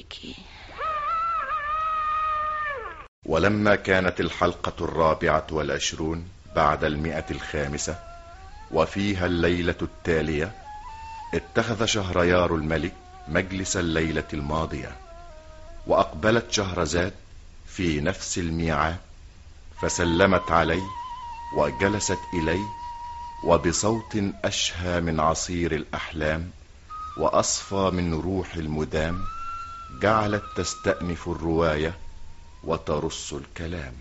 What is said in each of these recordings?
عليكي ولما كانت الحلقة الرابعة والعشرون بعد المئة الخامسة وفيها الليلة التالية اتخذ شهريار الملك مجلس الليلة الماضية وأقبلت شهرزاد في نفس الميعاد فسلمت عليه وجلست إليه وبصوت أشهى من عصير الأحلام وأصفى من روح المدام جعلت تستأنف الرواية وترص الكلام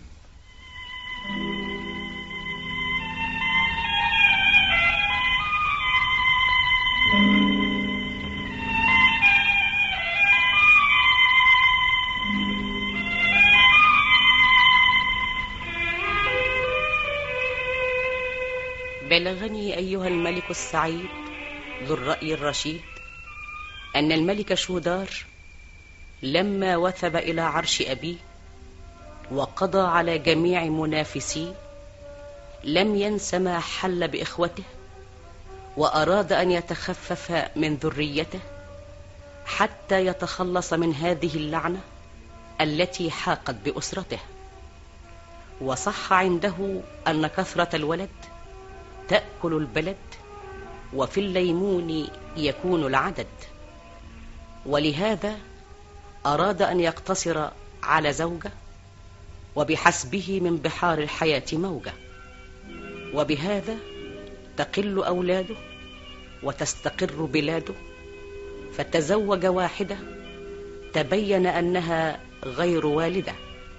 بلغني أيها الملك السعيد ذو الرأي الرشيد أن الملك شودار لما وثب إلى عرش أبيه وقضى على جميع منافسيه لم ينس ما حل بإخوته وأراد أن يتخفف من ذريته حتى يتخلص من هذه اللعنة التي حاقت بأسرته وصح عنده أن كثرة الولد تأكل البلد وفي الليمون يكون العدد ولهذا أراد أن يقتصر على زوجة وبحسبه من بحار الحياة موجة وبهذا تقل أولاده وتستقر بلاده فتزوج واحدة تبين أنها غير والدة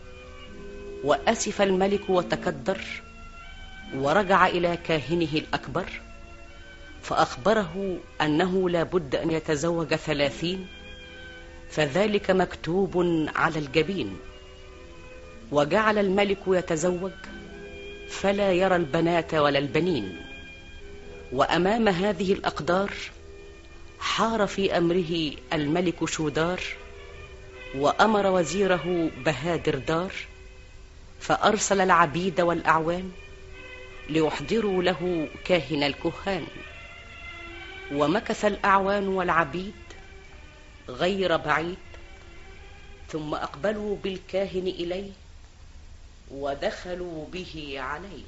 وأسف الملك وتكدر ورجع إلى كاهنه الأكبر فأخبره أنه لا بد أن يتزوج ثلاثين فذلك مكتوب على الجبين وجعل الملك يتزوج فلا يرى البنات ولا البنين وأمام هذه الأقدار حار في أمره الملك شودار وأمر وزيره بهادر دار فأرسل العبيد والأعوان ليحضروا له كاهن الكهان ومكث الأعوان والعبيد غير بعيد ثم أقبلوا بالكاهن إليه ودخلوا به عليه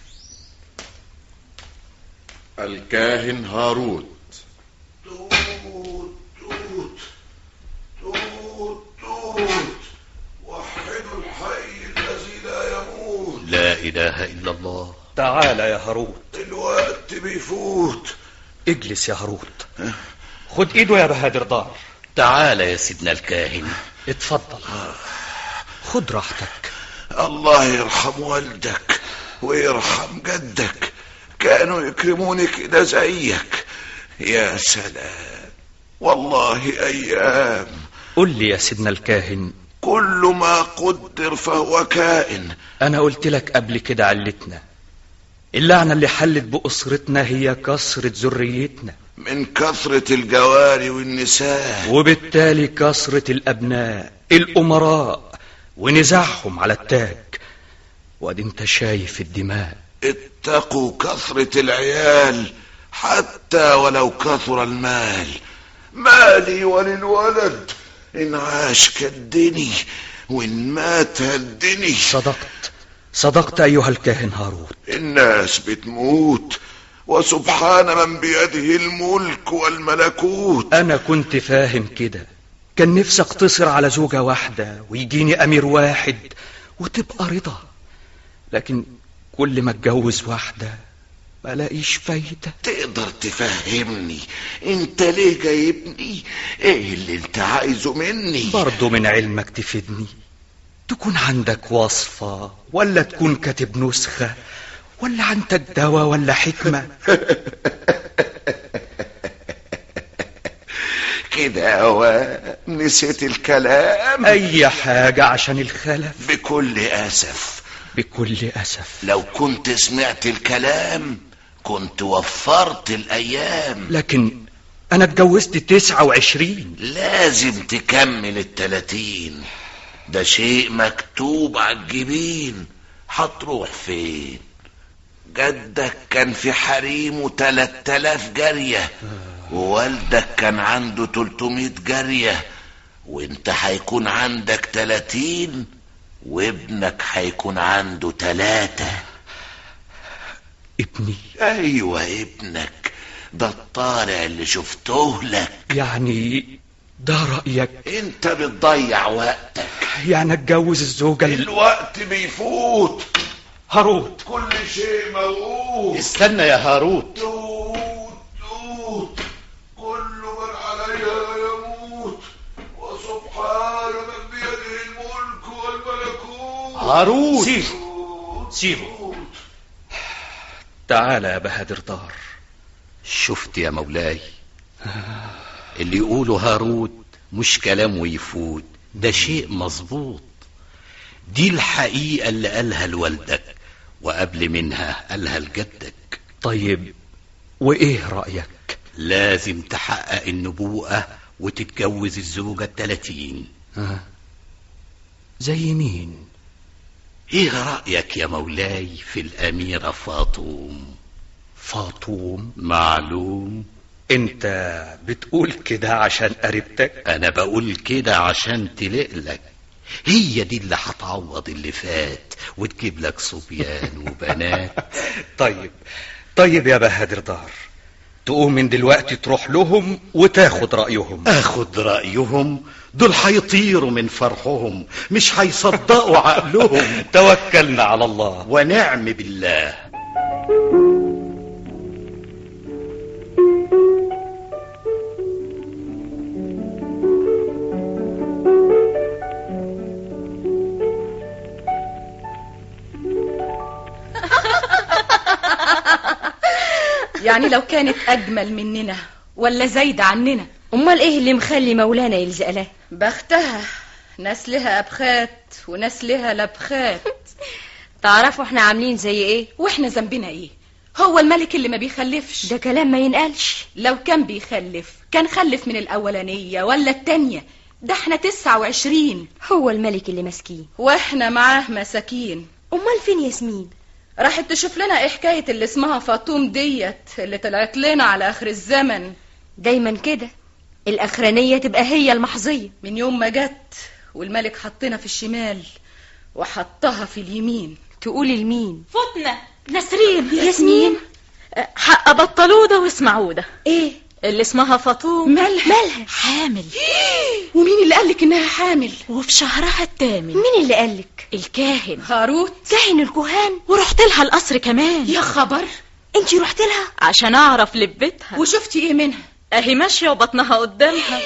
الكاهن هاروت توت توت توت توت وحدوا الحي الذي لا يموت لا إله إلا الله تعال يا هاروت الوقت بيفوت اجلس يا هاروت خد ايده يا بهادر دار تعال يا سيدنا الكاهن اتفضل خد راحتك الله يرحم والدك ويرحم جدك كانوا يكرموني كده زيك يا سلام والله ايام قل لي يا سيدنا الكاهن كل ما قدر فهو كائن انا قلت لك قبل كده علتنا اللعنة اللي حلت بأسرتنا هي كسرة ذريتنا من كثرة الجواري والنساء وبالتالي كسرة الأبناء الأمراء ونزاعهم على التاج وادي انت شايف الدماء اتقوا كثرة العيال حتى ولو كثر المال مالي وللولد إن عاش كدني وإن مات هدني صدقت صدقت أيها الكاهن هاروت الناس بتموت وسبحان من بيده الملك والملكوت أنا كنت فاهم كده كان نفسي اقتصر على زوجة واحدة ويجيني أمير واحد وتبقى رضا لكن كل ما اتجوز واحدة ما لاقيش فايدة تقدر تفهمني انت ليه جايبني ايه اللي انت عايزه مني برضو من علمك تفيدني تكون عندك وصفة ولا تكون كاتب نسخة ولا عندك دواء ولا حكمة كده هو نسيت الكلام أي حاجة عشان الخلف بكل أسف بكل أسف لو كنت سمعت الكلام كنت وفرت الأيام لكن أنا اتجوزت تسعة وعشرين لازم تكمل التلاتين ده شيء مكتوب على الجبين هتروح فين جدك كان في حريمه تلات تلاف جارية ووالدك كان عنده تلتمية جارية وانت هيكون عندك تلاتين وابنك هيكون عنده تلاتة ابني ايوه ابنك ده الطالع اللي شفته لك يعني ده رأيك انت بتضيع وقتك يعني اتجوز الزوجة ال- الوقت بيفوت هاروت كل شيء موجود استنى يا هاروت توت توت كل من عليها يموت وسبحان من بيده الملك والملكوت هاروت سيبه سيبه تعال يا بهادر دار شفت يا مولاي اللي يقوله هاروت مش كلام ويفوت ده شيء مظبوط دي الحقيقة اللي قالها لوالدك وقبل منها قالها لجدك طيب وايه رأيك لازم تحقق النبوءة وتتجوز الزوجة التلاتين ها زي مين ايه رأيك يا مولاي في الأميرة فاطوم فاطوم معلوم انت بتقول كده عشان قريبتك انا بقول كده عشان تلقلك هي دي اللي هتعوض اللي فات وتجيب لك صبيان وبنات طيب طيب يا بهادر دار تقوم من دلوقتي تروح لهم وتاخد رأيهم اخد رأيهم دول هيطيروا من فرحهم مش هيصدقوا عقلهم توكلنا على الله ونعم بالله يعني لو كانت أجمل مننا ولا زايدة عننا امال ايه اللي مخلي مولانا يلزق لها بختها نسلها أبخات ونسلها لبخات تعرفوا احنا عاملين زي ايه واحنا ذنبنا ايه هو الملك اللي ما بيخلفش ده كلام ما ينقالش لو كان بيخلف كان خلف من الأولانية ولا التانية ده احنا تسعة وعشرين هو الملك اللي مسكين واحنا معاه مساكين امال فين ياسمين راحت تشوف لنا ايه حكاية اللي اسمها فاطوم ديت اللي طلعت لنا على آخر الزمن دايما كده الاخرانيه تبقى هي المحظيه من يوم ما جت والملك حطنا في الشمال وحطها في اليمين تقولي لمين فتنة نسرين ياسمين حق بطلودة واسمعودة ايه اللي اسمها فاطوم مالها مالها حامل ومين اللي قالك انها حامل وفي شهرها الثامن مين اللي قالك الكاهن هاروت كاهن الكهان ورحت لها القصر كمان يا خبر انتي رحت لها عشان اعرف لبتها وشفتي ايه منها اهي ماشية وبطنها قدامها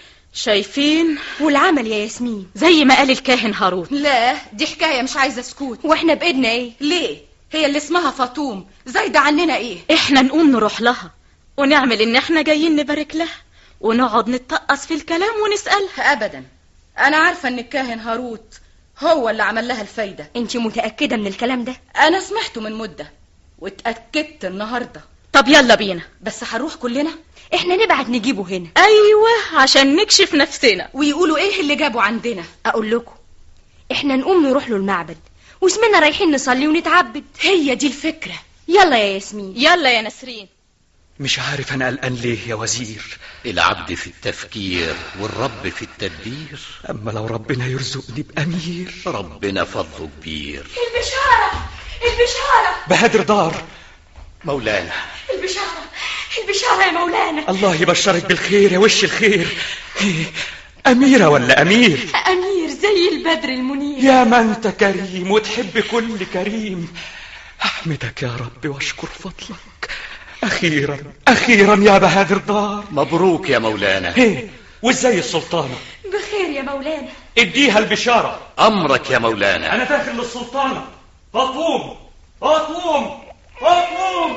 شايفين والعمل يا ياسمين زي ما قال الكاهن هاروت لا دي حكاية مش عايزة سكوت واحنا بايدنا ايه ليه هي اللي اسمها فاطوم زايدة عننا ايه احنا نقوم نروح لها ونعمل ان احنا جايين نبارك لها ونقعد نتقص في الكلام ونسألها ابدا انا عارفة ان الكاهن هاروت هو اللي عمل لها الفايدة انتي متاكده من الكلام ده انا سمعته من مدة واتأكدت النهاردة طب يلا بينا بس هنروح كلنا احنا نبعت نجيبه هنا ايوه عشان نكشف نفسنا ويقولوا ايه اللي جابوا عندنا اقول لكم احنا نقوم نروح له المعبد واسمنا رايحين نصلي ونتعبد هي دي الفكرة يلا يا ياسمين يلا يا نسرين مش عارف انا قلقان ليه يا وزير العبد في التفكير والرب في التدبير اما لو ربنا يرزقني بامير ربنا فضله كبير البشاره البشاره بهادر دار مولانا البشاره البشاره يا مولانا الله يبشرك بالخير يا وش الخير إيه، أميرة ولا أمير امير زي البدر المنير يا ما أنت كريم وتحب كل كريم أحمدك يا رب واشكر فضلك أخيرا أخيرا يا بهادر دار مبروك يا مولانا إيه وإزاي السلطانة بخير يا مولانا اديها البشارة أمرك يا مولانا أنا داخل للسلطانة فاطوم فاطوم فاطوم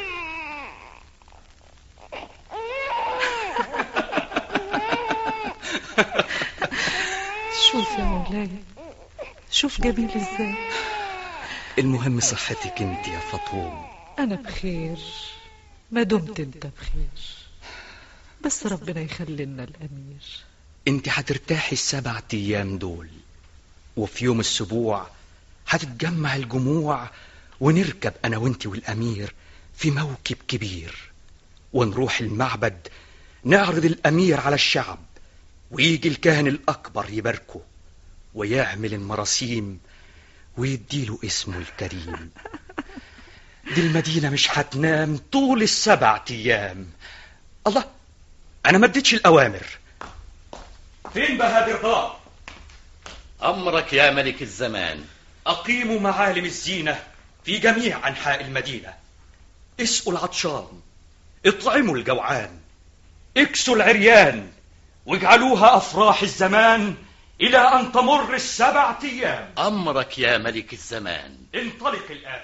شوف يا مولاي شوف جميل ازاي المهم صحتك انت يا فاطوم انا بخير ما دمت انت بخير بس ربنا يخلي لنا الامير انت هترتاحي السبع ايام دول وفي يوم السبوع هتتجمع الجموع ونركب انا وانت والامير في موكب كبير ونروح المعبد نعرض الامير على الشعب ويجي الكاهن الأكبر يباركه ويعمل المراسيم ويديله اسمه الكريم دي المدينة مش هتنام طول السبع أيام الله أنا ما اديتش الأوامر فين بهادر دار أمرك يا ملك الزمان أقيموا معالم الزينة في جميع أنحاء المدينة اسقوا العطشان اطعموا الجوعان اكسوا العريان واجعلوها أفراح الزمان إلى أن تمر السبع أيام أمرك يا ملك الزمان انطلق الآن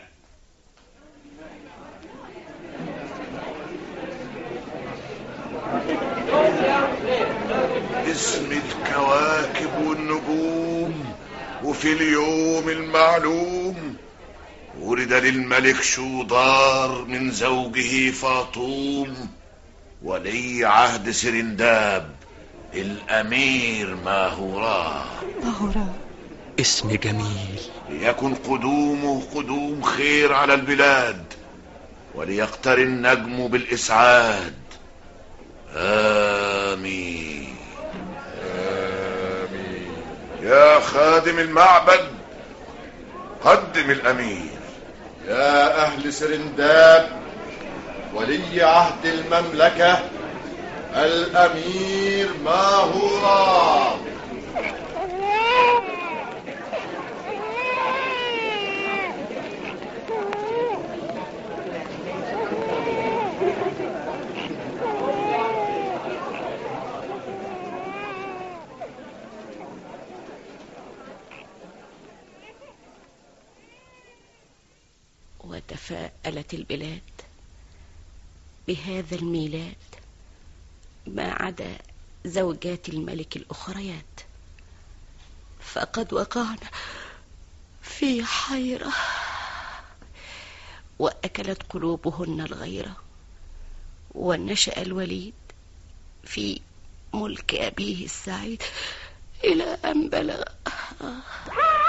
اسم الكواكب والنجوم وفي اليوم المعلوم ولد للملك شوضار من زوجه فاطوم ولي عهد سرنداب الأمير ماهورا مهورا اسم جميل ليكن قدومه قدوم خير على البلاد وليقتر النجم بالإسعاد آمين آمين يا خادم المعبد قدم الأمير يا أهل سرنداب ولي عهد المملكة الأمير ماهورا وتفاءلت البلاد بهذا الميلاد ما عدا زوجات الملك الأخريات فقد وقعنا في حيرة وأكلت قلوبهن الغيرة ونشأ الوليد في ملك أبيه السعيد إلى أن بلغ